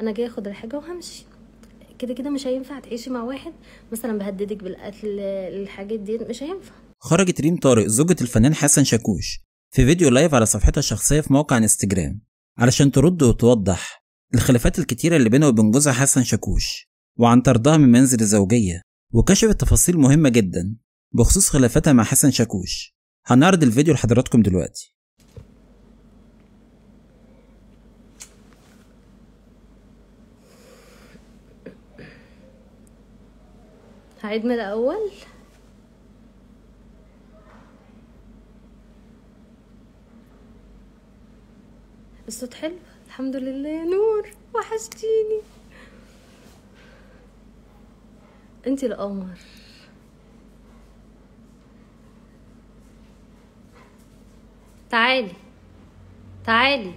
انا جاي اخد الحاجه وهمشي كده كده مش هينفع تعيشي مع واحد مثلا بهددك بالقتل الحاجات دي مش هينفع خرجت ريم طارق زوجة الفنان حسن شاكوش في فيديو لايف على صفحتها الشخصية في موقع انستجرام علشان ترد وتوضح الخلافات الكتيرة اللي بينها وبين جوزها حسن شاكوش وعن طردها من منزل الزوجية وكشفت تفاصيل مهمة جدا بخصوص خلافاتها مع حسن شاكوش هنعرض الفيديو لحضراتكم دلوقتي هعيد من الأول الصوت حلو الحمد لله يا نور وحشتيني انتي القمر تعالي تعالي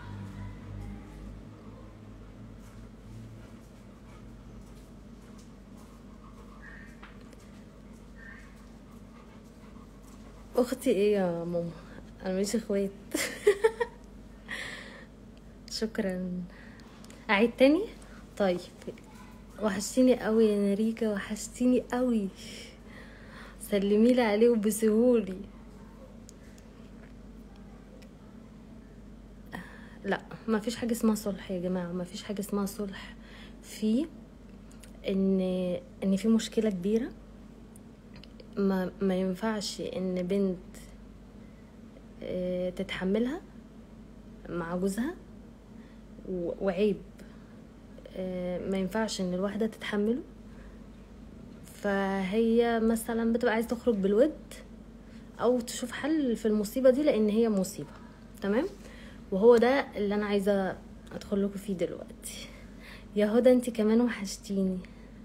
اختي ايه يا ماما انا مش اخوات شكرا اعيد تاني طيب وحشتيني قوي يا نريكا وحشتيني قوي سلميلي عليه وبسهولي لا ما فيش حاجه اسمها صلح يا جماعه ما فيش حاجه اسمها صلح في ان ان في مشكله كبيره ما ما ينفعش ان بنت آه، تتحملها مع جوزها و- وعيب آه، ما ينفعش ان الواحده تتحمله فهي مثلا بتبقى عايزه تخرج بالود او تشوف حل في المصيبه دي لان هي مصيبه تمام وهو ده اللي انا عايزه ادخل لكم فيه دلوقتي يا هدى انت كمان وحشتيني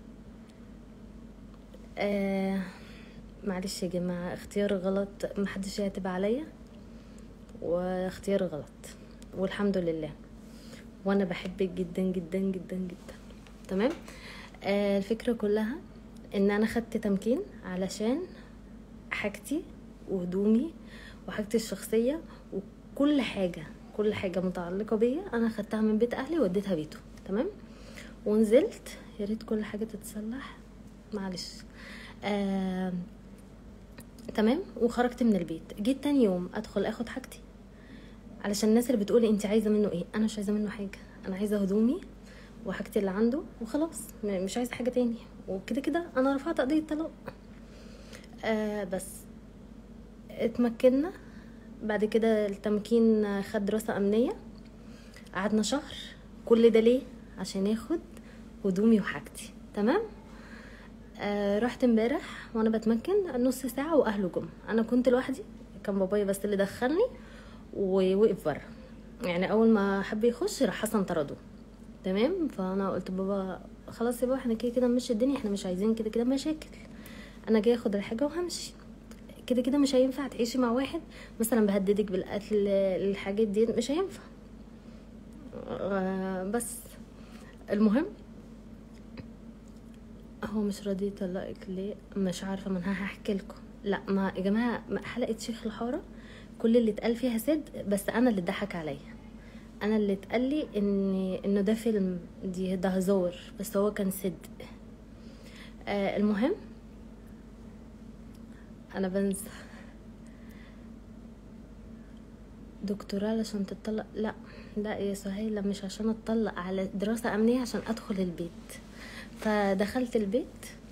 آه معلش يا جماعه اختيار غلط محدش يعتب عليا واختيار غلط والحمد لله وانا بحبك جدا جدا جدا جدا تمام آه الفكره كلها ان انا خدت تمكين علشان حاجتي وهدومي وحاجتي الشخصيه وكل حاجه كل حاجه متعلقه بيا انا خدتها من بيت اهلي وديتها بيته تمام ونزلت يا ريت كل حاجه تتصلح معلش آه تمام وخرجت من البيت جيت تاني يوم ادخل اخد حاجتي علشان الناس اللي بتقولي انت عايزه منه ايه انا مش عايزه منه حاجه انا عايزه هدومي وحاجتي اللي عنده وخلاص م- مش عايزه حاجه تاني وكده كده انا رفعت قضيه طلاق آه بس اتمكنا بعد كده التمكين خد دراسه امنيه قعدنا شهر كل ده ليه عشان ياخد هدومي وحاجتي تمام آه رحت امبارح وانا بتمكن نص ساعه واهله جم انا كنت لوحدي كان بابايا بس اللي دخلني ووقف بره يعني اول ما حب يخش راح حسن طرده تمام فانا قلت بابا خلاص يا بابا احنا كده كده نمشي الدنيا احنا مش عايزين كده كده مشاكل انا جاي اخد الحاجه وهمشي كده كده مش هينفع تعيشي مع واحد مثلا بهددك بالقتل الحاجات دي مش هينفع آه، بس المهم هو مش راضي يطلقك ليه مش عارفه ما انا هحكي لكم لا ما يا جماعه ما- حلقه شيخ الحاره كل اللي اتقال فيها صدق بس انا اللي اتضحك عليا انا اللي اتقال لي ان انه ده فيلم دي ده هزار بس هو كان صدق آه المهم انا بنسى دكتوراه علشان تطلق لا لا يا سهيلة مش عشان اتطلق على دراسة امنية عشان ادخل البيت فدخلت البيت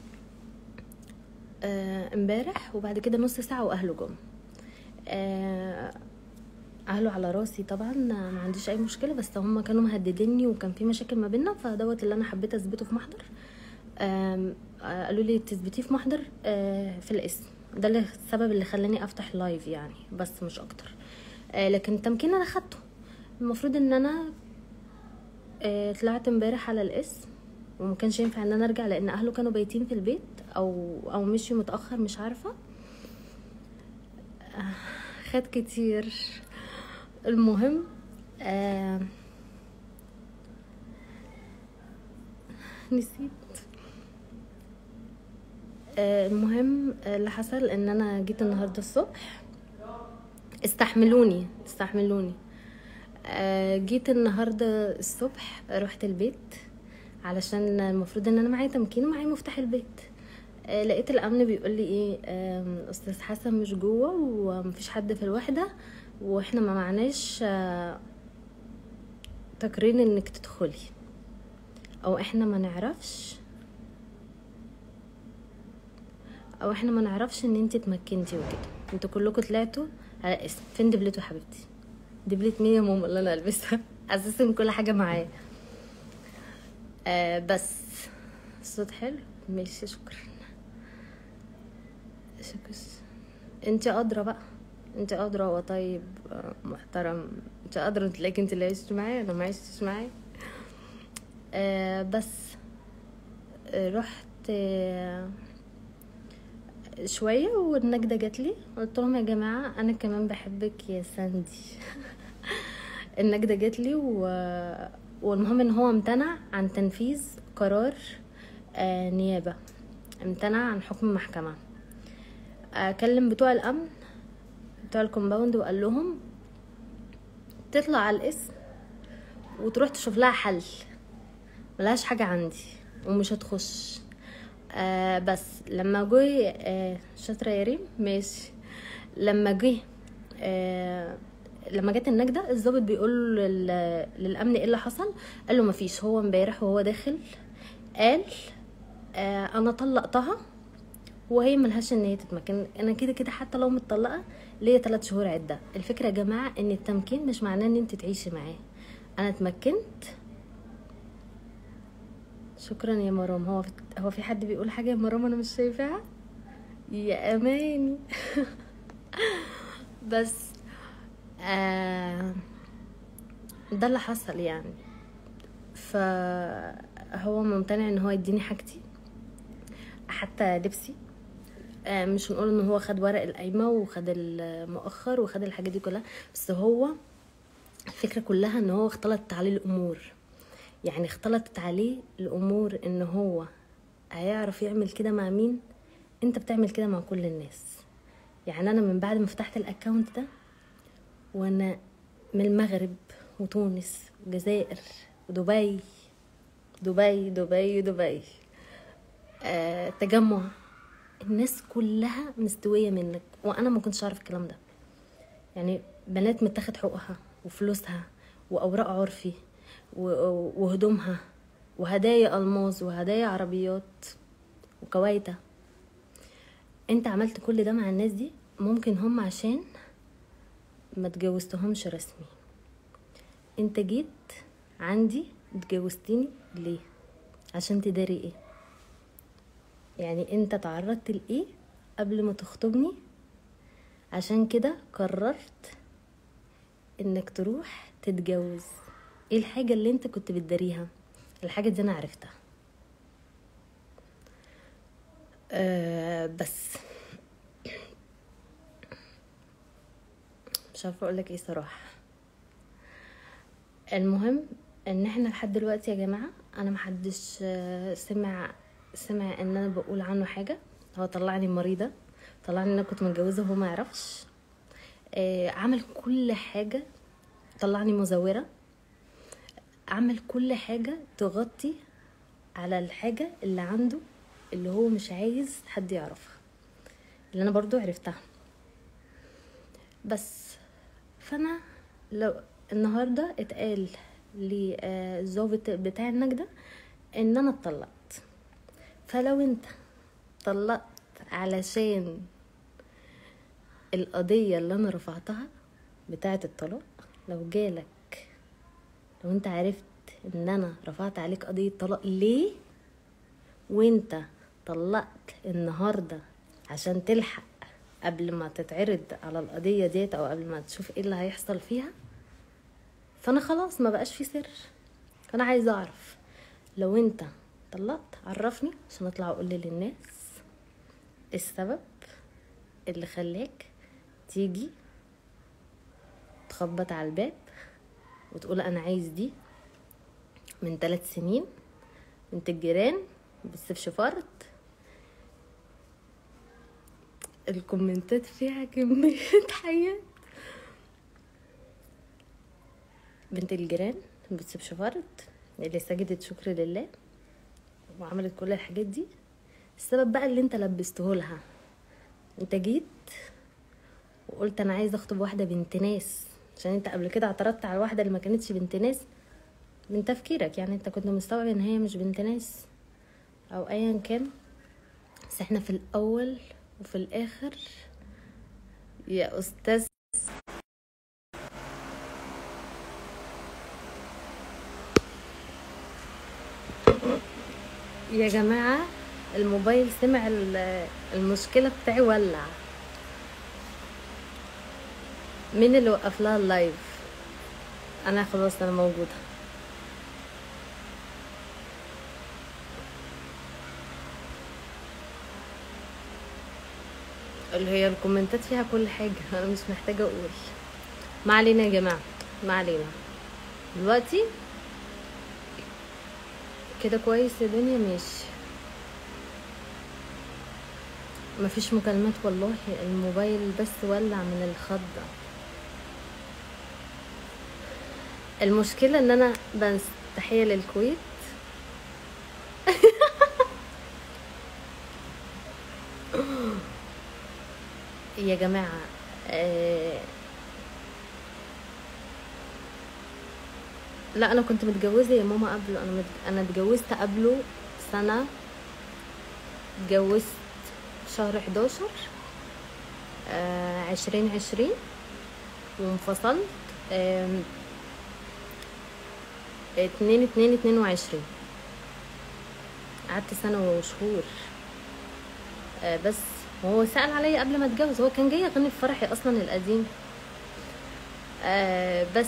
آه، امبارح وبعد كده نص ساعة واهله جم آه، اهله على راسي طبعا ما عنديش اي مشكله بس هم كانوا مهدديني وكان في مشاكل ما بينا فدوت اللي انا حبيت اثبته في محضر آم، آه، قالوا لي تثبتيه في محضر آه، في الاسم ده اللي السبب اللي خلاني افتح لايف يعني بس مش اكتر آه، لكن التمكين انا خدته المفروض ان انا آه، طلعت امبارح على الاسم وما كانش ينفع ان انا ارجع لان اهله كانوا بايتين في البيت او او مشيوا متاخر مش عارفه آه، خد كتير المهم آه نسيت آه المهم آه، اللي حصل ان انا جيت النهارده الصبح استحملوني استحملوني آه، جيت النهارده الصبح رحت البيت علشان المفروض ان انا معايا تمكين ومعايا مفتاح البيت آه، لقيت الامن بيقول لي ايه آم، استاذ حسن مش جوه ومفيش حد في الوحده واحنا ما معناش آه، تقرير انك تدخلي او احنا ما نعرفش او احنا ما نعرفش ان انت اتمكنتي وكده انتوا كلكم طلعتوا على اسم فين دبلته يا حبيبتي دبلت مية يا ماما اللي انا البسها اساسا ان كل حاجه معايا آه بس الصوت حلو ماشي شكرا شكرا انت ادرى بقى انت ادرى وطيب آه، محترم انت ادرى تلاقي انت اللي عشت معايا انا ما عشتش معايا آه بس آه، رحت آه شوية والنجدة جات لي قلت لهم يا جماعة أنا كمان بحبك يا ساندي النجدة جات لي و... والمهم إن هو امتنع عن تنفيذ قرار آه نيابة امتنع عن حكم محكمة أكلم بتوع الأمن بتوع الكومباوند وقال لهم تطلع على الاسم وتروح تشوف لها حل ملهاش حاجة عندي ومش هتخش آه بس لما جه آه شاطرة يا ريم ماشي لما جه آه لما جت النجدة الضابط بيقول لل- للأمن ايه اللي حصل قال له مفيش هو امبارح وهو داخل قال آه انا طلقتها وهي ملهاش ان هي تتمكن انا كده كده حتى لو متطلقه ليا ثلاث شهور عده الفكره يا جماعه ان التمكين مش معناه ان انت تعيشي معاه انا اتمكنت شكرا يا مرام هو في هو في حد بيقول حاجه يا مرام انا مش شايفاها يا اماني بس آه ده اللي حصل يعني فهو ممتنع ان هو يديني حاجتي حتى لبسي آه، مش هنقول ان هو خد ورق القايمه وخد المؤخر وخد الحاجات دي كلها بس هو الفكره كلها ان هو اختلطت عليه الامور يعني اختلطت عليه الامور ان هو هيعرف يعمل كده مع مين انت بتعمل كده مع كل الناس يعني انا من بعد ما فتحت الاكونت ده وانا من المغرب وتونس والجزائر ودبي دبي دبي دبي آه تجمع الناس كلها مستوية منك وانا ما كنتش اعرف الكلام ده يعني بنات متاخد حقوقها وفلوسها واوراق عرفي و- وهدومها وهدايا الماظ وهدايا عربيات وكويتة انت عملت كل ده مع الناس دي ممكن هم عشان ما تجوزتهمش رسمي انت جيت عندي اتجوزتني ليه عشان تداري ايه يعني انت تعرضت لايه قبل ما تخطبني عشان كده قررت انك تروح تتجوز ايه الحاجة اللي انت كنت بتداريها الحاجة دي انا عرفتها أه بس مش عارفه اقول لك ايه صراحه المهم ان احنا لحد دلوقتي يا جماعه انا محدش آه، سمع سمع ان انا بقول عنه حاجه هو طلعني مريضه طلعني ان انا كنت متجوزه وهو ما يعرفش آه، عمل كل حاجه طلعني مزوره عمل كل حاجه تغطي على الحاجه اللي عنده اللي هو مش عايز حد يعرفها اللي انا برضو عرفتها بس فانا لو النهارده اتقال للظابط بتاع النجدة ان انا اتطلقت فلو انت طلقت علشان القضية اللي انا رفعتها بتاعة الطلاق لو جالك لو انت عرفت ان انا رفعت عليك قضية طلاق ليه وانت طلقت النهارده عشان تلحق قبل ما تتعرض على القضية ديت او قبل ما تشوف ايه اللي هيحصل فيها فانا خلاص ما بقاش في سر انا عايزه اعرف لو انت طلقت عرفني عشان اطلع اقول للناس السبب اللي خلاك تيجي تخبط على الباب وتقول انا عايز دي من ثلاث سنين بنت الجيران بتسيبش فرد الكومنتات فيها كمية حياة بنت الجيران ما بتسيبش فرد اللي سجدت شكر لله وعملت كل الحاجات دي السبب بقى اللي انت لبسته لها انت جيت وقلت انا عايزه اخطب واحده بنت ناس عشان انت قبل كده اعترضت على واحده اللي ما كانتش بنت ناس من تفكيرك يعني انت كنت مستوعب ان هي مش بنت ناس او ايا كان بس احنا في الاول وفي الاخر يا استاذ يا جماعة الموبايل سمع ال- المشكلة بتاعي ولع مين اللي وقف لها اللايف انا خلاص انا موجودة اللي هي الكومنتات فيها كل حاجة انا مش محتاجة اقول ما علينا يا جماعة ما علينا دلوقتي كده كويس يا دنيا ماشي مفيش مكالمات والله الموبايل بس ولع من الخضة المشكلة ان انا بس تحية للكويت يا جماعة آه، لا انا كنت متجوزة يا ماما قبله انا مت... انا اتجوزت قبله سنة اتجوزت شهر 11 آه عشرين عشرين وانفصلت آم، اتنين اتنين اتنين وعشرين قعدت سنة وشهور آه بس هو سأل عليا قبل ما اتجوز هو كان جاي يغني في فرحي اصلا القديم آه بس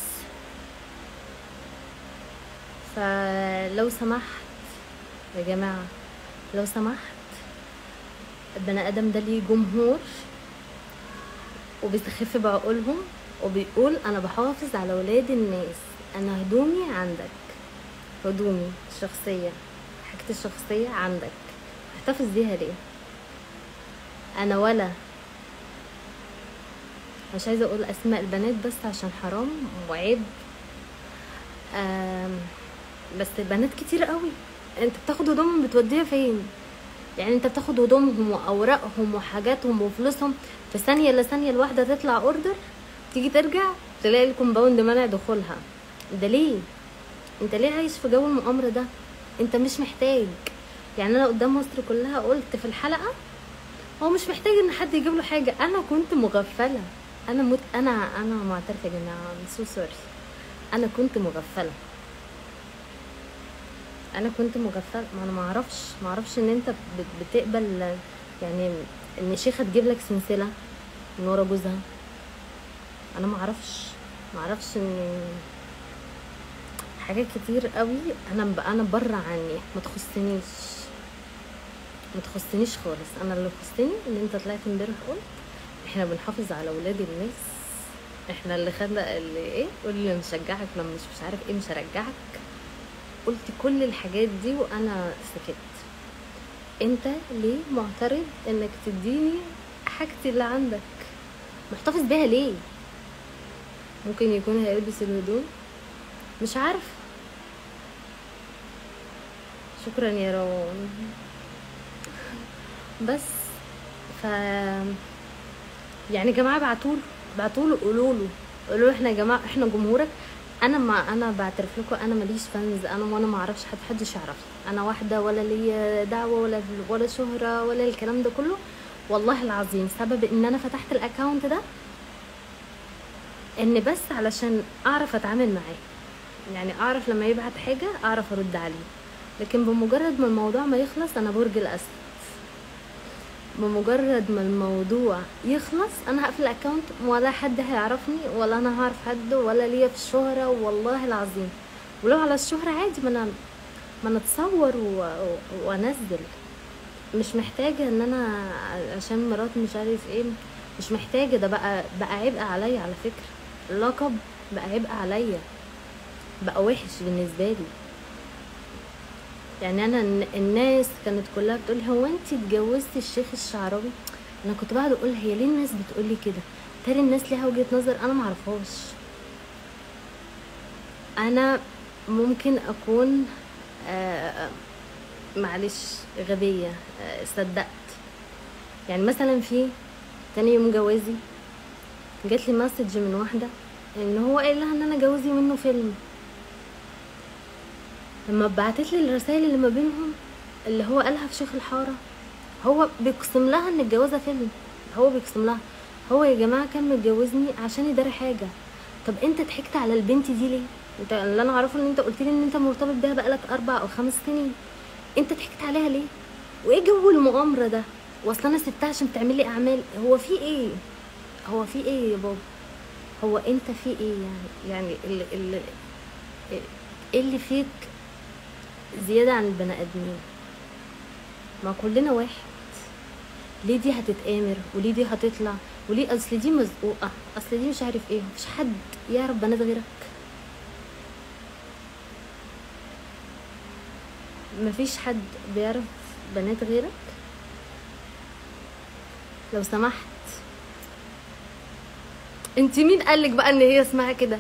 فلو سمحت يا جماعة لو سمحت البني ادم ده ليه جمهور وبيستخف بعقولهم وبيقول انا بحافظ على ولاد الناس انا هدومي عندك هدومي الشخصية حاجتي الشخصية عندك احتفظ بيها ليه انا ولا مش عايزة اقول اسماء البنات بس عشان حرام وعيب آم، بس بنات كتير قوي انت بتاخد هدومهم بتوديها فين يعني انت بتاخد هدومهم واوراقهم وحاجاتهم وفلوسهم في ثانيه الا ثانيه الواحده تطلع اوردر تيجي ترجع تلاقي الكومباوند منع دخولها ده ليه انت ليه عايش في جو المؤامره ده انت مش محتاج يعني انا قدام مصر كلها قلت في الحلقه هو مش محتاج ان حد يجيب له حاجه انا كنت مغفله انا مت... انا انا معترفه يا جماعه سو سوري انا كنت مغفله انا كنت مغفله ما انا ما اعرفش ما اعرفش ان انت بت- بتقبل يعني ان شيخه تجيب لك سلسله من ورا جوزها انا ما اعرفش ما اعرفش ان حاجات كتير قوي انا ب... انا بره عني ما تخصنيش ما تخصنيش خالص انا اللي يخصني ان انت طلعت امبارح قلت احنا بنحافظ على ولاد الناس احنا اللي خدنا اللي ايه قول لي نشجعك لما مش مش عارف ايه مش هرجعك قلت كل الحاجات دي وانا سكت انت ليه معترض انك تديني حاجتي اللي عندك محتفظ بيها ليه ممكن يكون هيلبس الهدوم مش عارف شكرا يا روان بس ف يعني يا جماعه ابعتوا له ابعتوا له قولوا له قولوا له احنا يا جماعه احنا جمهورك انا ما انا بعترف لكم انا ماليش فانز انا وانا ما اعرفش حد حدش يعرفني انا واحده ولا ليا دعوه ولا ولا شهره ولا الكلام ده كله والله العظيم سبب ان انا فتحت الاكونت ده ان بس علشان اعرف اتعامل معاه يعني اعرف لما يبعت حاجه اعرف ارد عليه لكن بمجرد ما الموضوع ما يخلص انا برج الاسد بمجرد ما الموضوع يخلص انا هقفل الاكونت ولا حد هيعرفني ولا انا هعرف حد ولا ليا في الشهرة والله العظيم ولو على الشهرة عادي ما انا ما انا اتصور و... و- وانزل مش محتاجة ان انا عشان مرات مش عارف ايه مش محتاجة ده بقى بقى عبء عليا على فكرة اللقب بقى عبء عليا بقى وحش بالنسبة لي يعني انا الن- الناس كانت كلها بتقول هو انت اتجوزتي الشيخ الشعراوي انا كنت بقعد اقول هي ليه الناس بتقول لي كده تاني الناس ليها وجهة نظر انا معرفهاش انا ممكن اكون آه، معلش غبية آه، صدقت يعني مثلا في تاني يوم جوازي جات لي مسج من واحدة ان هو قايل لها ان انا جوازي منه فيلم لما بعتت لي الرسائل اللي ما بينهم اللي هو قالها في شيخ الحارة هو بيقسم لها ان الجوازة فيلم هو بيقسم لها هو يا جماعة كان متجوزني عشان يداري حاجة طب انت ضحكت على البنت دي ليه انت اللي انا اعرفه ان انت قلت لي ان انت مرتبط بيها بقالك اربع او خمس سنين انت ضحكت عليها ليه وايه جو المؤامرة ده واصل انا سبتها عشان تعمل لي اعمال هو في ايه هو في ايه يا بابا هو انت في ايه يعني يعني ال ال ايه اللي فيك زيادة عن البني ادمين ما كلنا واحد ليه دي هتتآمر وليه دي هتطلع وليه اصل دي مزقوقة اصل دي مش عارف ايه مفيش حد يعرف بنات غيرك مفيش حد بيعرف بنات غيرك لو سمحت انت مين قالك بقى ان هي اسمها كده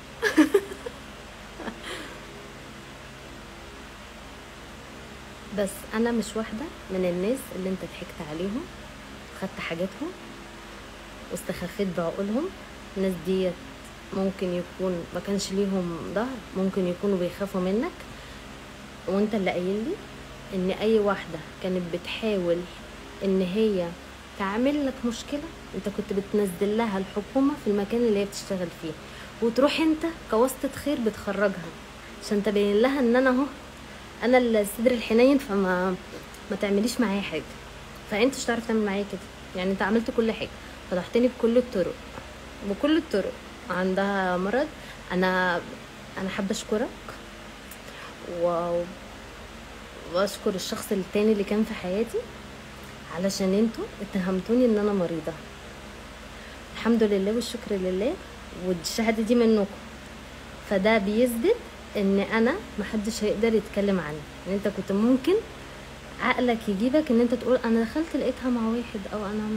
بس انا مش واحده من الناس اللي انت ضحكت عليهم خدت حاجاتهم واستخفيت بعقولهم الناس ديت ممكن يكون ما كانش ليهم ظهر ممكن يكونوا بيخافوا منك وانت اللي قايل لي ان اي واحده كانت بتحاول ان هي تعمل لك مشكله انت كنت بتنزل لها الحكومه في المكان اللي هي بتشتغل فيه وتروح انت كواسطه خير بتخرجها عشان تبين لها ان انا اهو انا الصدر الحنين فما ما تعمليش معايا حاجه فانت مش هتعرف تعمل معايا كده يعني انت عملت كل حاجه فضحتني بكل الطرق بكل الطرق عندها مرض انا انا حابه اشكرك و... واشكر الشخص التاني اللي كان في حياتي علشان انتوا اتهمتوني ان انا مريضه الحمد لله والشكر لله والشهاده دي منكم فده بيثبت ان انا محدش هيقدر يتكلم عني ان انت كنت ممكن عقلك يجيبك ان انت تقول انا دخلت لقيتها مع واحد او انا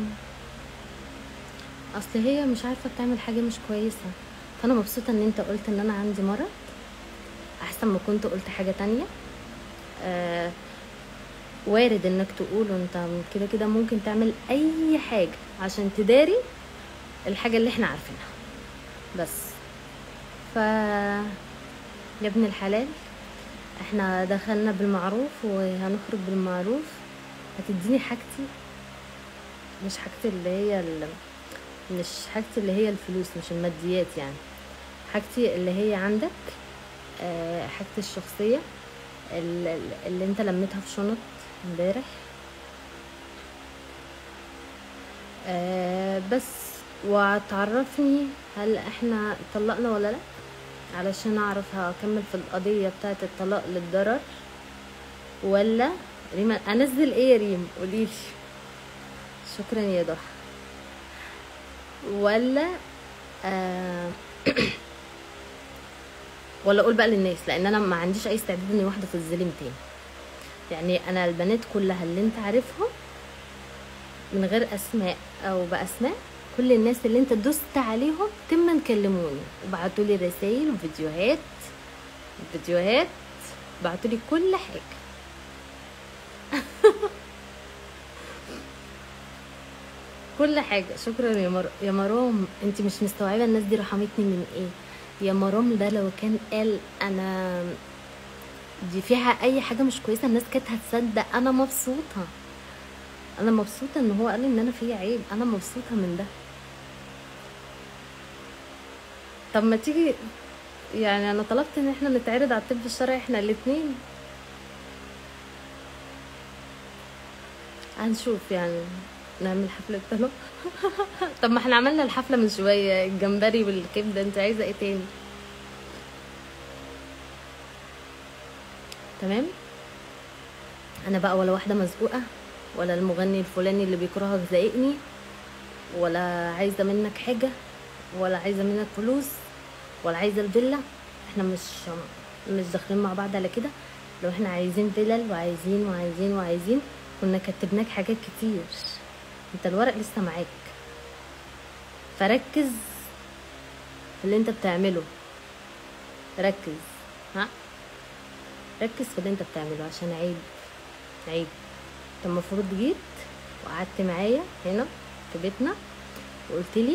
اصل هي مش عارفه بتعمل حاجه مش كويسه فانا مبسوطه ان انت قلت ان انا عندي مرض احسن ما كنت قلت حاجه تانية آه وارد انك تقول انت كده كده ممكن تعمل اي حاجه عشان تداري الحاجه اللي احنا عارفينها بس ف يا ابن الحلال احنا دخلنا بالمعروف وهنخرج بالمعروف هتديني حاجتي مش حاجتي اللي هي ال... مش حاجتي اللي هي الفلوس مش الماديات يعني حاجتي اللي هي عندك آه، حاجتي الشخصية اللي, اللي انت لميتها في شنط امبارح آه، بس وتعرفني هل احنا طلقنا ولا لا علشان اعرف هكمل في القضية بتاعت الطلاق للضرر ولا ريم انزل ايه يا ريم قوليلي شكرا يا ضحى ولا آه ولا اقول بقى للناس لان انا ما عنديش اي استعداد ان واحده تتظلم تاني يعني انا البنات كلها اللي انت عارفهم من غير اسماء او باسماء كل الناس اللي انت دوست عليهم تما كلموني وبعتوا لي رسائل وفيديوهات فيديوهات بعتوا لي كل حاجه كل حاجه شكرا يا مر... يا مرام انت مش مستوعبه الناس دي رحمتني من ايه يا مرام ده لو كان قال انا دي فيها اي حاجه مش كويسه الناس كانت هتصدق انا مبسوطه انا مبسوطه ان هو قال ان انا فيا عيب انا مبسوطه من ده طب ما تيجي يعني انا طلبت ان احنا نتعرض على الطب الشرعي احنا الاتنين هنشوف يعني نعمل حفلة طلاق طب ما احنا عملنا الحفلة من شوية الجمبري والكبدة انت عايزة ايه تاني تمام انا بقى ولا واحدة مزقوقة ولا المغني الفلاني اللي بيكرهك زايقني ولا عايزة منك حاجة ولا عايزة منك فلوس ولا عايزة الفيلا احنا مش مش داخلين مع بعض على كده لو احنا عايزين فيلل وعايزين وعايزين وعايزين كنا كتبناك حاجات كتير انت الورق لسه معاك فركز في اللي انت بتعمله ركز ها ركز في اللي انت بتعمله عشان عيب عيب انت المفروض جيت وقعدت معايا هنا في بيتنا وقلت لي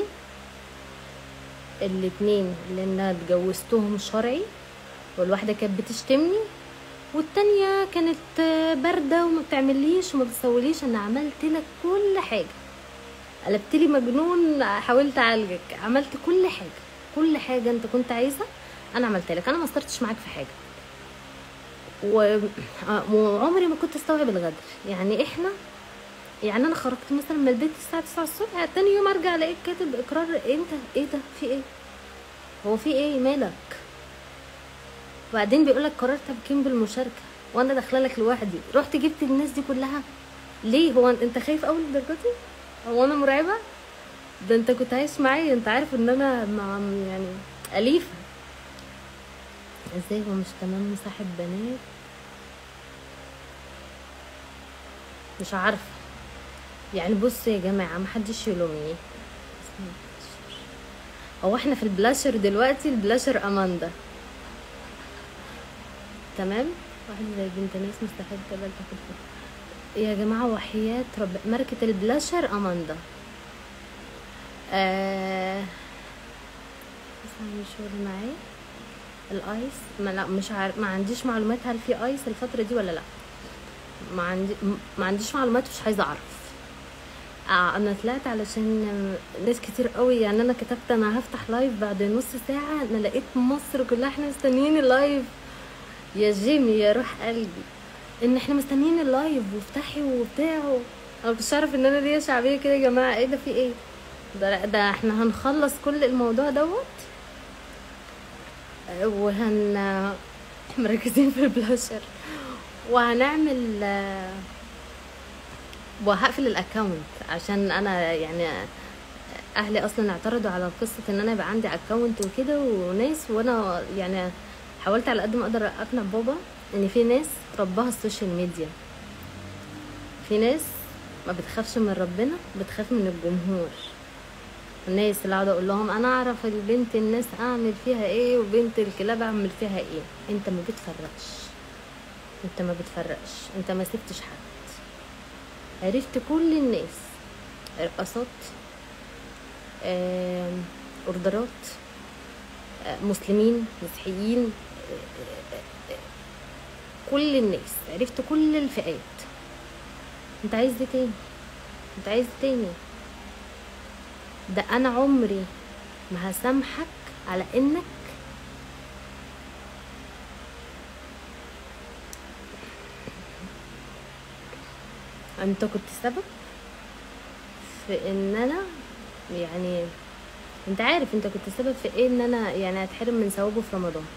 الاتنين اللي انا اتجوزتهم شرعي والواحده كانت بتشتمني والتانية كانت باردة وما بتعمليش وما بتسويليش انا عملت لك كل حاجة قلبت لي مجنون حاولت اعالجك عملت كل حاجة كل حاجة انت كنت عايزة انا عملت لك انا ما قصرتش معاك في حاجة و... وعمري ما كنت استوعب الغدر يعني احنا يعني انا خرجت مثلا من البيت الساعه 9 الصبح تاني يوم ارجع الاقيك كاتب اقرار انت ايه ده في ايه هو في ايه مالك وبعدين بيقول لك قرار تمكين بالمشاركه وانا داخله لك لوحدي رحت جبت الناس دي كلها ليه هو انت خايف اول درجتي هو انا مرعبه ده انت كنت عايش معايا انت عارف ان انا مع يعني اليفه ازاي هو مش تمام مصاحب بنات مش عارفه يعني بصوا يا جماعه محدش يلومني هو احنا في البلاشر دلوقتي البلاشر اماندا تمام واحد زي بنت ناس مستحيل تقبل تاخد فيه. يا جماعه وحياه رب ماركه البلاشر اماندا آه بس عندي شغل معايا الايس ما لا مش عارف ما عنديش معلومات هل في ايس الفتره دي ولا لا ما عندي ما عنديش معلومات مش عايزه اعرف آه انا طلعت علشان ناس كتير قوي يعني انا كتبت انا هفتح لايف بعد نص ساعه انا لقيت مصر كلها احنا مستنيين اللايف يا جيمي يا روح قلبي ان احنا مستنيين اللايف وافتحي وبتاع انا مش عارف ان انا ليا شعبيه كده يا جماعه ايه ده في ايه ده ده احنا هنخلص كل الموضوع دوت وهن مركزين في البلاشر وهنعمل وهقفل الاكونت عشان انا يعني اهلي اصلا اعترضوا على قصه ان انا يبقى عندي اكونت وكده وناس وانا يعني حاولت على قد ما اقدر اقنع بابا ان في ناس ربها السوشيال ميديا في ناس ما بتخافش من ربنا بتخاف من الجمهور الناس اللي اقعد اقول لهم انا اعرف البنت الناس اعمل فيها ايه وبنت الكلاب اعمل فيها ايه انت ما بتفرقش انت ما بتفرقش انت ما سبتش حد عرفت كل الناس رقصات اوردرات مسلمين مسيحيين كل الناس عرفت كل الفئات انت عايز ايه تاني انت عايز تاني ده انا عمري ما هسامحك على انك انت كنت سبب في ان انا يعني انت عارف انت كنت سبب في ايه ان انا يعني اتحرم من ثوابه في رمضان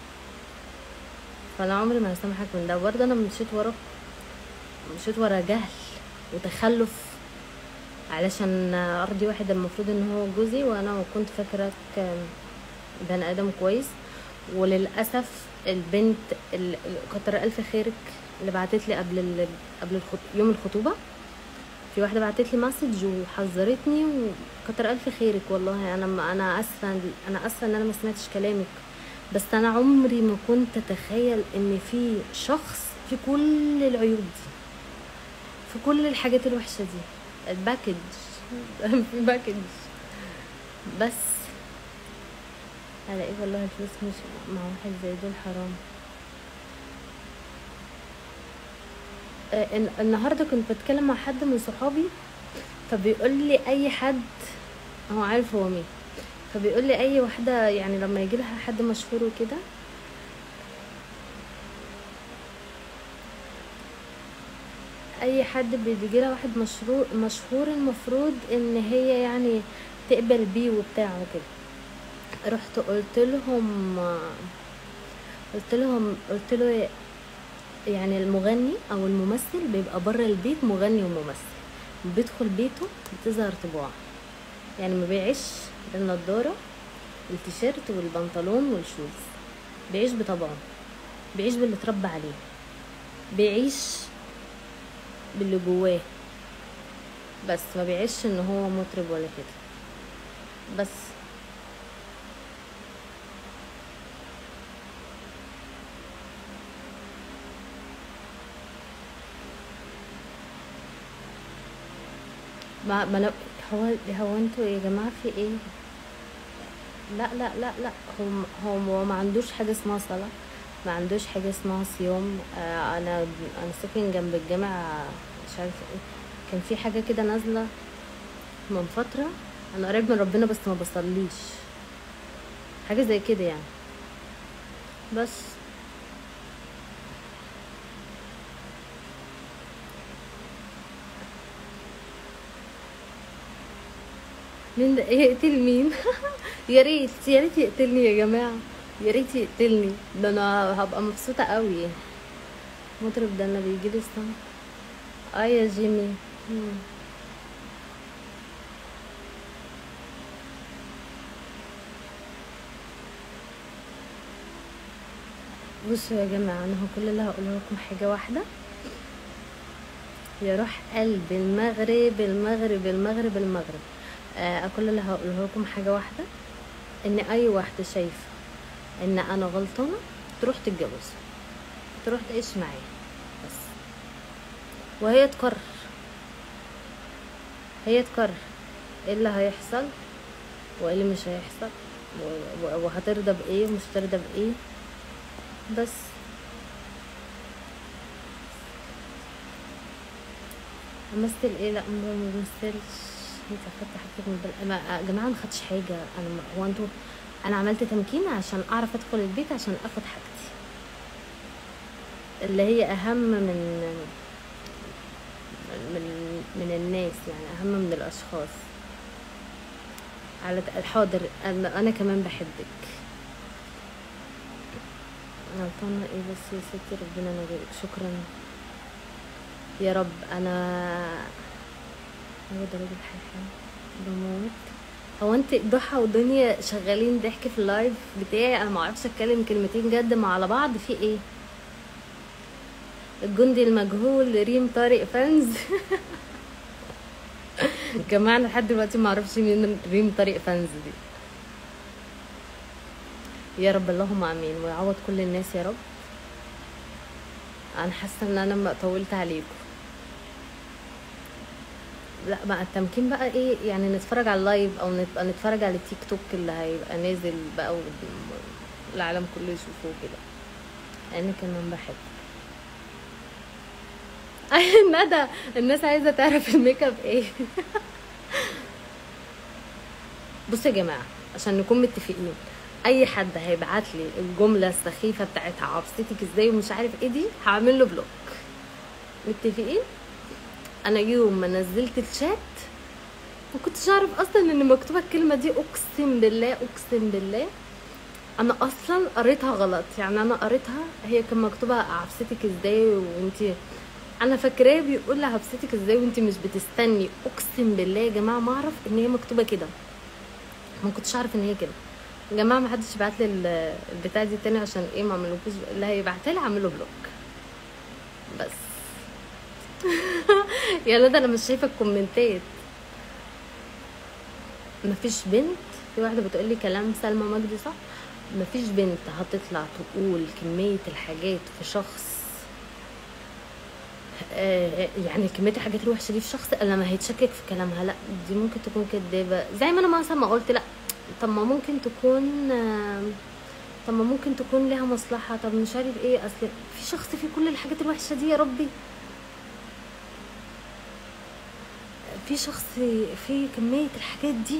فانا عمري ما هسامحك من ده برضه انا مشيت ورا مشيت ورا جهل وتخلف علشان ارضي واحد المفروض ان هو جوزي وانا كنت فاكرك بني ادم كويس وللاسف البنت ال- كتر الف خيرك اللي بعتت لي قبل ال... قبل الخط... يوم الخطوبه في واحده بعتت لي مسج وحذرتني وكتر الف خيرك والله انا ما انا اسفه انا اسفه ان انا ما سمعتش كلامك بس انا عمري ما كنت اتخيل ان في شخص في كل العيوب دي في كل الحاجات الوحشه دي الباكج في باكج بس على ايه والله الفلوس مش مع واحد زي دول حرام آه، الن- النهارده كنت بتكلم مع حد من صحابي فبيقول لي اي حد هو عارف هو مين فبيقول لي اي واحده يعني لما يجي لها حد مشهور وكده اي حد بيجي لها واحد مشهور مشهور المفروض ان هي يعني تقبل بيه وبتاع وكده رحت قلت لهم قلت لهم قلت له يعني المغني او الممثل بيبقى بره البيت مغني وممثل بيدخل بيته بتظهر طباع يعني ما بيعيش بالنضاره التيشيرت والبنطلون والشوز بيعيش بطبعه بيعيش باللي اتربى عليه بيعيش باللي جواه بس ما بيعيش ان هو مطرب ولا كده بس ما ما أنا هو هو انتوا يا جماعة في ايه لا لا لا لا هو هو هو ما عندوش حاجة اسمها صلاة ما عندوش حاجة اسمها صيام آه، انا انا ساكن جنب الجامع مش عارفة ايه كان في حاجة كده نازلة من فترة انا قريب من ربنا بس ما بصليش حاجة زي كده يعني بس مين ده يقتل مين يا ريت يا ريت يقتلني يا جماعة يا ريت يقتلني ده انا هبقى مبسوطة قوي مطرب ده انا بيجيلي الصم اه يا جيمي مم. بصوا يا جماعة انا هو كل اللي هقوله لكم حاجة واحدة يا روح قلب المغرب المغرب المغرب المغرب آه كل اللي هقوله لكم حاجة واحدة ان اي واحدة شايفة ان انا غلطانة تروح تتجوز تروح تعيش معايا بس وهي تقرر هي تقرر ايه اللي هيحصل وايه اللي مش هيحصل و- و- وهترضى بايه ومش هترضى بايه بس امثل ايه لا ما بمثلش انت اخدت حاجتك من بل... ما... يا جماعه ما خدتش حاجه انا ما... هو انتوا انا عملت تمكين عشان اعرف ادخل البيت عشان اخد حاجتي اللي هي اهم من من من الناس يعني اهم من الاشخاص على الحاضر انا أنا كمان بحبك غلطانة ايه بس يا ستي ربنا نجيك شكرا يا رب انا هو ده راجل حاجة بموت هو انت ضحى ودنيا شغالين ضحك في اللايف بتاعي انا ما اعرفش اتكلم كلمتين جد مع على بعض في ايه الجندي المجهول ريم طارق فانز جماعة أنا لحد دلوقتي ما اعرفش مين ريم طارق فانز دي يا رب اللهم امين ويعوض كل الناس يا رب انا حاسه ان انا ما طولت عليكم لا بقى التمكين بقى ايه يعني نتفرج على اللايف او نبقى نتفرج على التيك توك اللي هيبقى نازل بقى والعالم كله يشوفوه كده انا كمان بحب ندى الناس عايزه تعرف الميك اب ايه بصوا يا جماعه عشان نكون متفقين اي حد هيبعت لي الجمله السخيفه بتاعتها عبستك ازاي ومش عارف ايه دي هعمل له بلوك متفقين انا يوم ما نزلت الشات ما كنتش اعرف اصلا ان مكتوبه الكلمه دي اقسم بالله اقسم بالله انا اصلا قريتها غلط يعني انا قريتها هي كان مكتوبه عبستك ازاي وانتي انا فاكراه بيقول لها عبستك ازاي وانتي مش بتستني اقسم بالله يا جماعه ما اعرف ان هي مكتوبه كده ما كنتش اعرف ان هي كده يا جماعه ما حدش يبعت لي ال- البتاع دي تاني عشان ايه ما اعملوكوش اللي هيبعتها لي اعمله بلوك بس يا ندى انا مش شايفه الكومنتات مفيش بنت في واحده بتقول لي كلام سلمى مجدي صح مفيش بنت هتطلع تقول كميه الحاجات في شخص آه، يعني كميه الحاجات الوحشه دي في شخص الا لما هيتشكك في كلامها لا دي ممكن تكون كدابه زي ما انا مثلا ما قلت لا طب ما ممكن تكون آه، طب ما ممكن تكون لها مصلحه طب مش عارف ايه اصل في شخص فيه كل الحاجات الوحشه دي يا ربي في شخص في كميه الحاجات دي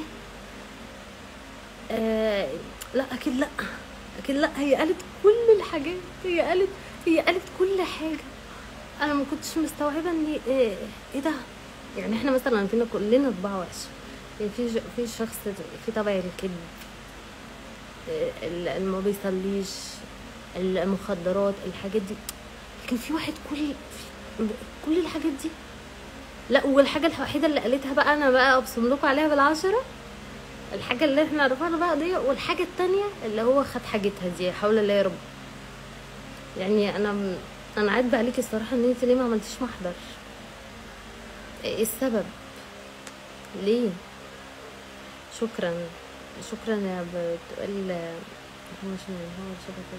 آه لا اكيد لا اكيد لا هي قالت كل الحاجات هي قالت هي قالت كل حاجه انا ما كنتش مستوعبه ان ايه, إيه ده يعني احنا مثلا فينا كلنا طباع وحشه يعني في ج- في شخص في طبع الكذب إيه، اللي ما بيصليش المخدرات الحاجات دي لكن في واحد كل في كل الحاجات دي لا والحاجه الوحيده اللي قالتها بقى انا بقى ابصم لكم عليها بالعشره الحاجه اللي احنا عرفناها بقى دي والحاجه التانية اللي هو خد حاجتها دي حول الله يا رب يعني انا انا عاتبه عليكي الصراحه ان انت ليه ما عملتيش محضر ايه السبب ليه شكرا شكرا يا بتقول هو مش هو شبكة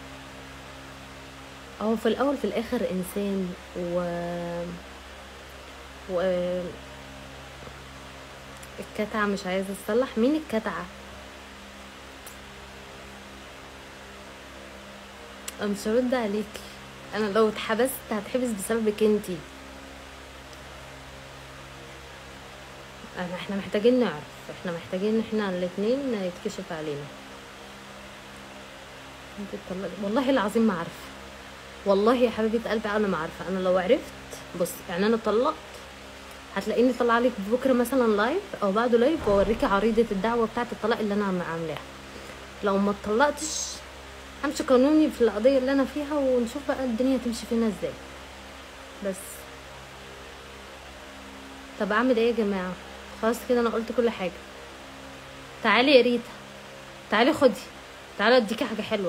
هو في الاول في الاخر انسان و و الكتعة مش عايزة تصلح مين الكتعة انا مش هرد عليكي انا لو اتحبست هتحبس بسببك انتي انا احنا محتاجين نعرف احنا محتاجين احنا الاتنين يتكشف علينا انت اتطلقتي والله العظيم ما عارفه والله يا حبيبه قلبي انا ما عارفه انا لو عرفت بص يعني انا اتطلقت هتلاقيني طالعه لك بكره مثلا لايف او بعده لايف واوريكي عريضه الدعوه بتاعه الطلاق اللي انا عم- عاملاها لو ما اتطلقتش همشي قانوني في القضيه اللي انا فيها ونشوف بقى الدنيا تمشي فينا ازاي بس طب اعمل ايه يا جماعه خلاص كده انا قلت كل حاجه تعالي يا ريتا تعالي خدي تعالي اديكي حاجه حلوه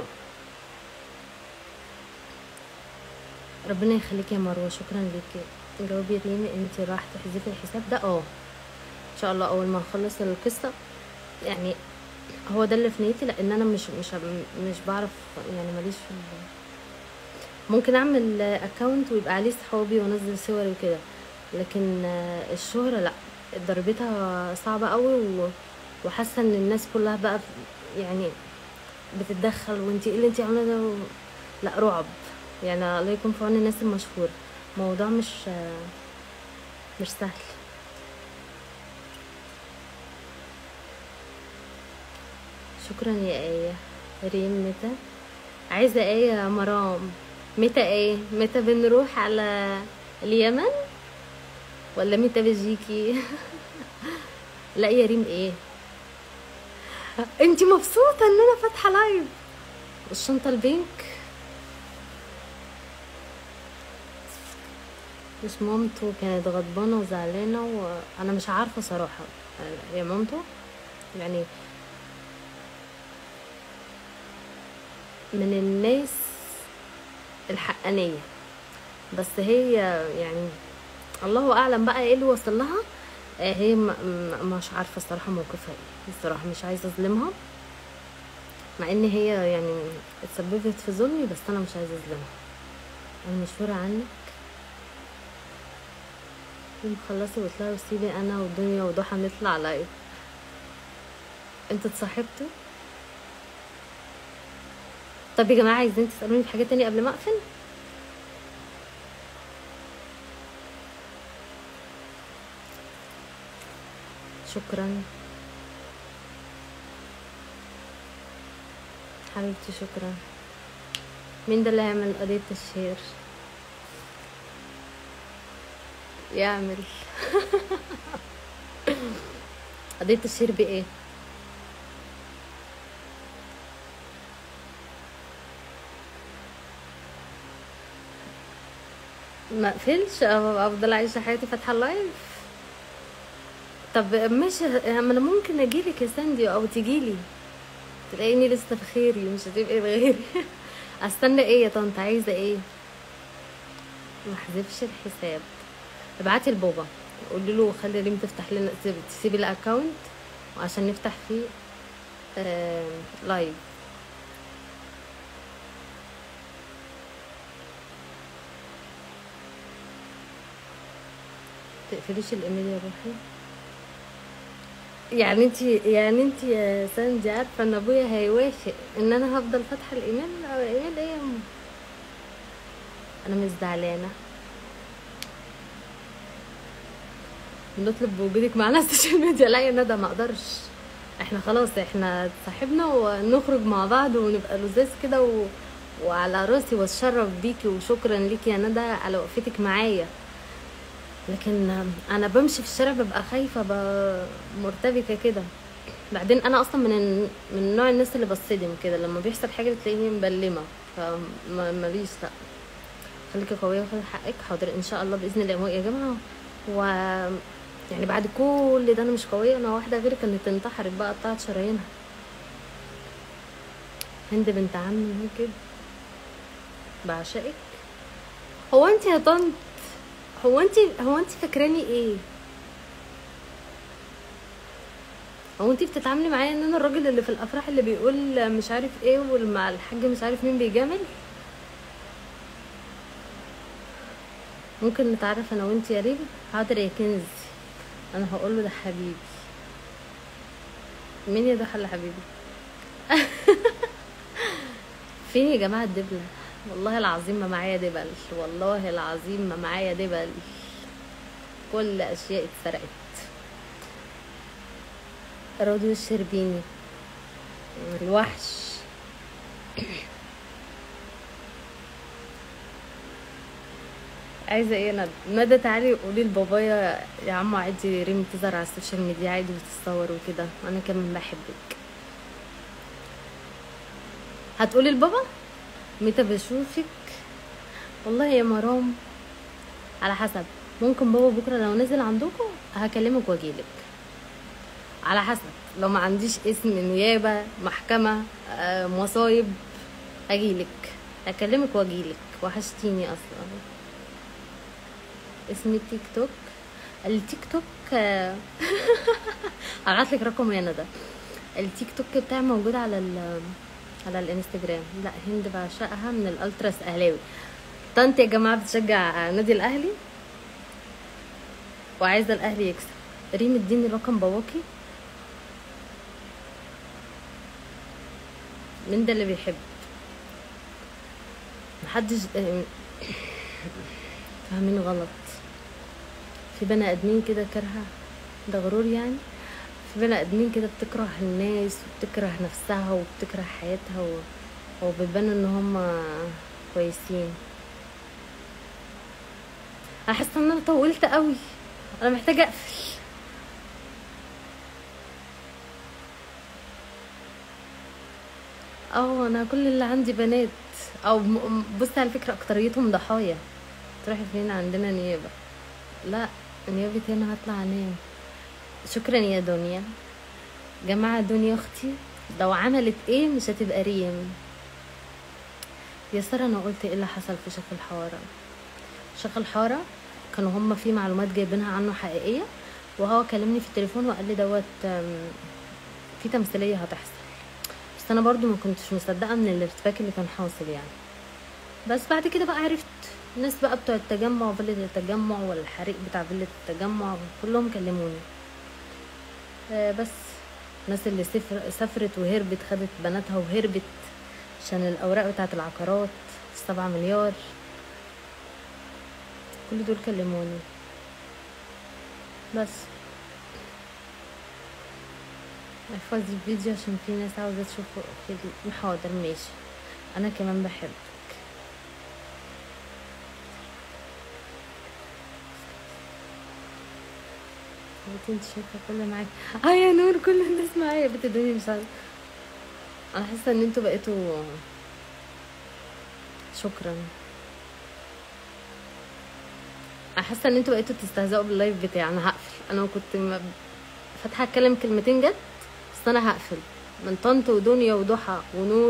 ربنا يخليكي يا مروه شكرا ليكي جاوبي يا ريمي انت راح تحذفي الحساب ده اه ان شاء الله اول ما اخلص القصه يعني هو ده اللي في نيتي لان انا مش مش مش بعرف يعني ماليش في ال- ممكن اعمل اكونت ويبقى عليه صحابي وانزل صوري وكده لكن آه، الشهرة لا ضربتها صعبة قوي و- وحاسة ان الناس كلها بقى يعني بتتدخل وانتي ايه اللي انتي عامله ده و... لا رعب يعني الله يكون في عون الناس المشهورة موضوع مش آه، مش سهل شكرا يا آية ريم متى عايزة ايه يا مرام متى ايه متى بنروح على اليمن ولا متى بيجيكي لا يا ريم ايه انتي مبسوطة ان انا فاتحة لايف الشنطة البينك مش مامته كانت غضبانة وزعلانة وانا مش عارفة صراحة يا مامته يعني من الناس الحقانية بس هي يعني الله اعلم بقى ايه اللي وصل لها آه، هي م- م- مش عارفه الصراحه موقفها ايه الصراحه مش عايزه اظلمها مع ان هي يعني اتسببت في ظلمي بس انا مش عايزه اظلمها انا مشهوره عنك يوم خلصي وطلعي وسيبي انا والدنيا وضحى نطلع لايف انتوا اتصاحبتوا طب يا جماعه عايزين تسالوني في حاجات تانية قبل ما اقفل شكرا حبيبتي شكرا مين ده اللي هيعمل قضية تشهير يعمل قضية تشهير بإيه ما اقفلش أو افضل عايشه حياتي فاتحه اللايف طب ماشي ما انا ممكن اجيلك يا ساندي او تجيلي تلاقيني لسه في خيري مش هتبقي بغيري استنى ايه يا طنط عايزه ايه ما احذفش الحساب ابعتي لبابا قولي له خلي ريم تفتح لنا تسيبي الاكونت وعشان نفتح فيه آه لايف تقفليش الايميل يا روحي يعني انت يعني انت يا ساندي عارفه ان ابويا هيوافق ان انا هفضل فاتحه الايميل او ايميل ايه يا أم؟ انا مش زعلانه بنطلب بوجودك معانا على السوشيال ميديا لا يا ندى ما اقدرش احنا خلاص احنا اتصاحبنا ونخرج مع بعض ونبقى لذاذ كده و... وعلى راسي واتشرف بيكي وشكرا ليكي يا ندى على وقفتك معايا لكن انا بمشي في الشارع ببقى خايفه ب- مرتبكه كده بعدين انا اصلا من ال- من نوع الناس اللي بصدم كده لما بيحصل حاجه تلاقيني مبلمه فماليش لا خليكي قويه وخدي حقك حاضر ان شاء الله باذن الله يا جماعه و يعني بعد كل ده انا مش قويه انا واحده غيري كانت انتحرت بقى قطعت شرايينها هند بنت عمي هو كده بعشقك هو انت يا طنط هو انت هو انت فاكراني ايه هو انت بتتعاملي معايا ان انا الراجل اللي في الافراح اللي بيقول مش عارف ايه ومع الحاج مش عارف مين بيجامل ممكن نتعرف انا وانت يا ريم حاضر يا كنزي انا هقول له ده حبيبي مين يا ضحى يا حبيبي فين يا جماعه الدبله والله العظيم ما معايا دبل والله العظيم ما معايا دبل كل اشياء اتسرقت راديو الشربيني الوحش عايزه ايه انا ندى تعالي قولي لبابايا يا عم عادي ريم تظهر على السوشيال ميديا عادي وتتصور وكده انا كمان بحبك هتقولي لبابا متى بشوفك والله يا مرام على حسب ممكن بابا بكره لو نزل عندكم هكلمك واجيلك على حسب لو ما عنديش اسم نيابه محكمه آه، مصايب اجيلك اكلمك واجيلك وحشتيني اصلا اسم التيك توك التيك توك آه، هبعت لك رقم يا ندى التيك توك بتاعي موجود على ال على الانستجرام لا هند بعشقها من الالتراس اهلاوي طنط يا جماعه بتشجع نادي الاهلي وعايزه الاهلي يكسب ريم اديني رقم باباكي مين ده اللي بيحب محدش آه، فاهمين غلط في بني ادمين كده كارهه ده غرور يعني في بني ادمين كده بتكره الناس وبتكره نفسها وبتكره حياتها و... وبيبان ان هم كويسين انا حاسه ان انا طولت قوي انا محتاجه اقفل اه انا كل اللي عندي بنات او م- بصي على فكره اكتريتهم ضحايا تروحي فين عندنا نيابه لا نيابه هنا هطلع انام شكرا يا دنيا جماعة دنيا اختي لو عملت ايه مش هتبقى ريم يا سارة انا قلت ايه اللي حصل في شيخ الحارة شيخ الحارة كانوا هما في معلومات جايبينها عنه حقيقية وهو كلمني في التليفون وقال لي دوت أم، في تمثيلية هتحصل بس انا برضو ما كنتش مصدقة من الارتباك اللي كان حاصل يعني بس بعد كده بقى عرفت الناس بقى بتوع التجمع وفيلة التجمع والحريق بتاع فيلة التجمع كلهم كلموني آه، بس الناس اللي سفر سافرت وهربت خدت بناتها وهربت عشان الأوراق بتاعت العقارات السبعة مليار كل دول كلموني بس احفظي الفيديو عشان في ناس عاوزة تشوفه في ال- حاضر ماشي أنا كمان بحبك بنتي انت شايفه كل معاك اه يا نور كل الناس معايا بنت الدنيا مش عارفه انا حاسه ان انتوا بقيتوا شكرا انا حاسه ان انتوا بقيتوا تستهزئوا باللايف بتاعي انا هقفل انا كنت م- فاتحه اتكلم كلمتين جد بس انا هقفل من طنط ودنيا وضحى ونور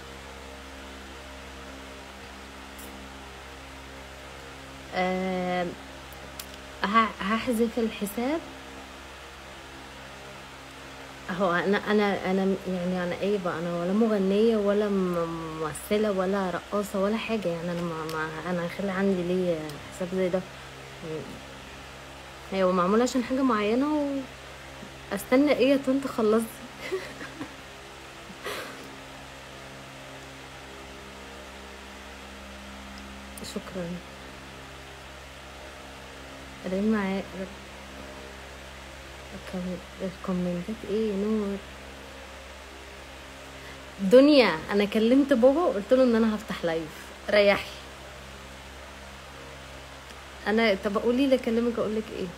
آه ه- هحذف الحساب هو انا انا انا يعني انا ايه بقى انا ولا مغنيه ولا م- ممثله ولا رقاصه ولا حاجه يعني انا ما, ما انا هخلي عندي ليه حساب زي ده هو معمول عشان حاجه معينه واستنى ايه يا طنط خلصي شكرا رن معايا الكم- الكومنتات ايه يا نور دنيا انا كلمت بابا وقلت له ان انا هفتح لايف ريحي انا طب قولي لي اكلمك اقول لك ايه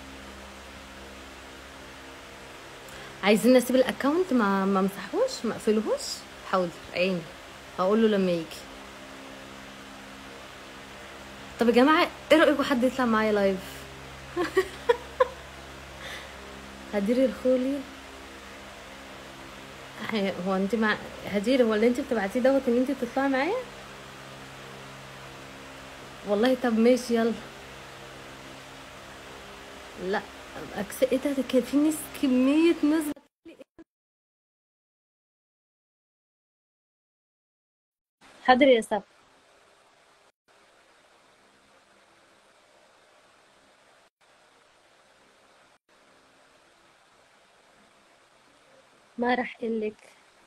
عايزين نسيب الاكونت ما ما مسحوش ما اقفلهوش حاضر عيني هقول له لما يجي طب يا جماعه ايه رايكم حد يطلع معايا لايف هدير الخولي هي- هو انت مع هدير هو اللي انت بتبعتيه دوت ان انت تطلعي معايا والله طب ماشي يلا لا أكس... ايه ده ده كان في ناس كمية ناس حاضر يا سب ما راح قلك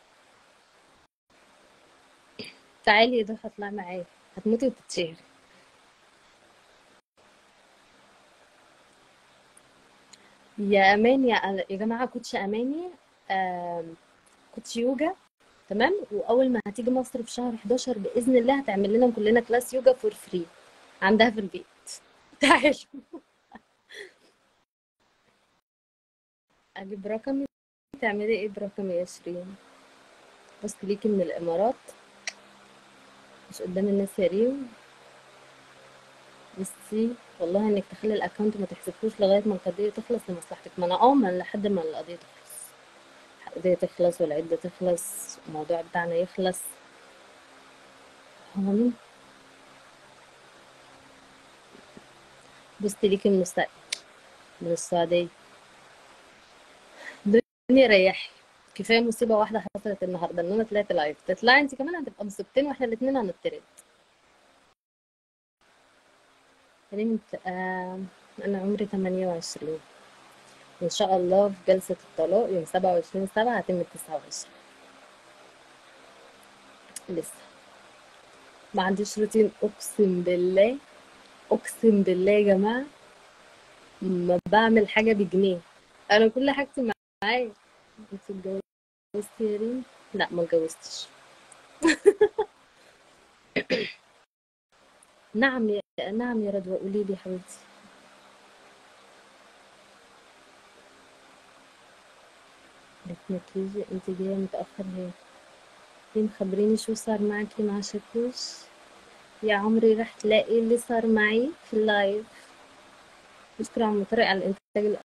تعالي يا ضحى اطلعي معايا هتموتي وتتشهري يا امان يا يا جماعه كوتش اماني آم، كوتش يوجا تمام واول ما هتيجي مصر في شهر 11 باذن الله هتعمل لنا كلنا كلاس يوجا فور فري عندها في البيت تعالوا اجيب رقمي تعملي ايه برقمي يا شيرين بس ليكي من الامارات مش قدام الناس يا ريم بصي والله انك تخلي الاكونت ما تحذفوش لغايه ما القضيه تخلص لمصلحتك ما انا اه ما لحد ما القضيه تخلص القضيه تخلص والعده تخلص الموضوع بتاعنا يخلص هو مين بصي ليكي من السعودية من السعوديه الدنيا ريحي كفايه مصيبه واحده حصلت النهارده ان انا طلعت لايف تطلعي انت كمان هتبقى مصيبتين واحنا الاثنين هنطرد ريم آه انا عمري 28 ان شاء الله في جلسه الطلاق يوم 27 7 هتم 29 لسه ما عنديش روتين اقسم بالله اقسم بالله يا جماعه ما بعمل حاجه بجنيه انا كل حاجتي معايا انت اتجوزتي يا ريم لا ما اتجوزتش نعم يا نعم يا رضوى قولي لي يا حبيبتي بتنكيجي انت جايه متاخر ليه ليه مخبريني شو صار معكي مع شاكوش يا عمري رح تلاقي اللي صار معي في اللايف بشكر عم طارق على الانتاج